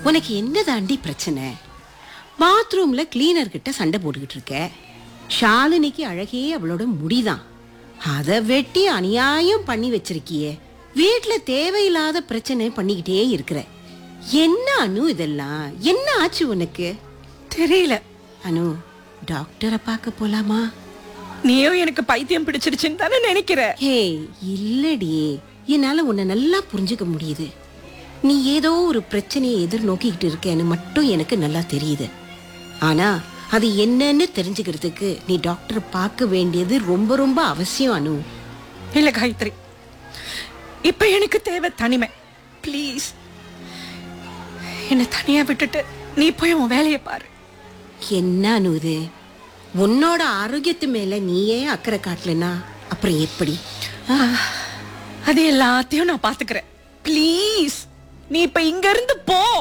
உனக்கு என்னதாண்டி பிரச்சனை பாத்ரூம்ல கிளீனர் கிட்ட சண்டை போட்டுக்கிட்டு இருக்க ஷாலினிக்கு அழகே அவளோட முடிதான் அத வெட்டி அநியாயம் பண்ணி வச்சிருக்கியே வீட்ல தேவையில்லாத பிரச்சனை பண்ணிக்கிட்டே இருக்கிற என்ன அனு இதெல்லாம் என்ன ஆச்சு உனக்கு தெரியல அனு டாக்டரை பார்க்க போலாமா நீயும் எனக்கு பைத்தியம் பிடிச்சிருச்சுன்னு தானே நினைக்கிற ஹே இல்லடி என்னால உன்னை நல்லா புரிஞ்சுக்க முடியுது நீ ஏதோ ஒரு பிரச்சனையை எதிர்நோக்கிக்கிட்டு இருக்கேன்னு மட்டும் எனக்கு நல்லா தெரியுது ஆனா அது என்னன்னு தெரிஞ்சுக்கிறதுக்கு நீ டாக்டர் பார்க்க வேண்டியது ரொம்ப ரொம்ப அவசியம் அனு இல்ல காயத்ரி இப்ப எனக்கு தேவை தனிமை ப்ளீஸ் என்னை தனியா விட்டுட்டு நீ போய் உன் வேலையை பாரு என்ன அனு இது உன்னோட ஆரோக்கியத்து மேல நீயே அக்கறை காட்டலனா அப்புறம் எப்படி அது எல்லாத்தையும் நான் பாத்துக்கிறேன் ப்ளீஸ் நீ இப்ப இங்க இருந்து போ